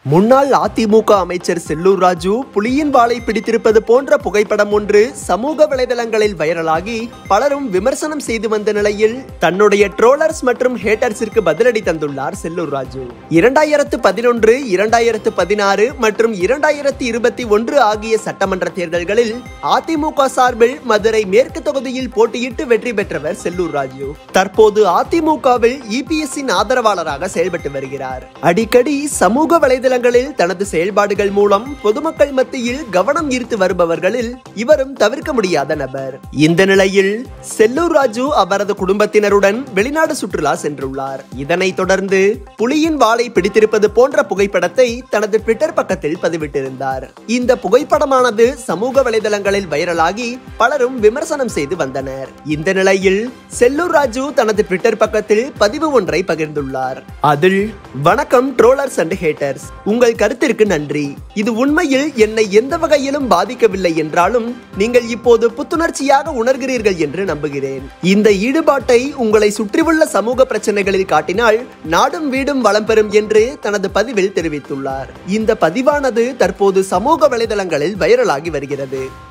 முன்னாள் அதிமுக அமைச்சர் செல்லூர் ராஜு புலியின் வாளை பிடித்திருப்பது போன்ற புகைப்படம் ஒன்று சமூக வலைதளங்களில் வைரலாகி பலரும் விமர்சனம் செய்து வந்த நிலையில் தன்னுடைய ட்ரோலர்ஸ் மற்றும் ஹேட்டர்ஸிற்கு பதிலடி தந்துள்ளார் செல்லூர் ராஜு இரண்டாயிரத்து பதினொன்று இரண்டாயிரத்து பதினாறு மற்றும் இரண்டாயிரத்து இருபத்தி ஒன்று ஆகிய சட்டமன்ற தேர்தல்களில் அதிமுக சார்பில் மதுரை மேற்கு தொகுதியில் போட்டியிட்டு வெற்றி பெற்றவர் செல்லூர் ராஜு தற்போது அதிமுகவில் இபிஎஸ்ஸின் ஆதரவாளராக செயல்பட்டு வருகிறார் அடிக்கடி சமூக வலைதளங்களில் தனது செயல்பாடுகள் மூலம் பொதுமக்கள் மத்தியில் கவனம் ஈர்த்து வருபவர்களில் இவரும் தவிர்க்க முடியாத நபர் இந்த நிலையில் செல்லூர் ராஜு அவரது குடும்பத்தினருடன் வெளிநாடு சுற்றுலா சென்றுள்ளார் இதனைத் தொடர்ந்து புலியின் வாளை பிடித்திருப்பது போன்ற புகைப்படத்தை தனது ட்விட்டர் பக்கத்தில் பதிவிட்டிருந்தார் இந்த புகைப்படமானது சமூக வலைதளங்களில் வைரலாகி பலரும் விமர்சனம் செய்து வந்தனர் இந்த நிலையில் செல்லூர் ராஜு தனது ட்விட்டர் பக்கத்தில் பதிவு ஒன்றை பகிர்ந்துள்ளார் அதில் வணக்கம் ட்ரோலர்ஸ் அண்ட் ஹேட்டர்ஸ் உங்கள் கருத்திற்கு நன்றி இது உண்மையில் என்னை எந்த வகையிலும் பாதிக்கவில்லை என்றாலும் நீங்கள் இப்போது புத்துணர்ச்சியாக உணர்கிறீர்கள் என்று நம்புகிறேன் இந்த ஈடுபாட்டை உங்களை சுற்றியுள்ள சமூக பிரச்சனைகளில் காட்டினால் நாடும் வீடும் வளம் பெறும் என்று தனது பதிவில் தெரிவித்துள்ளார் இந்த பதிவானது தற்போது சமூக வலைதளங்களில் வைரலாகி வருகிறது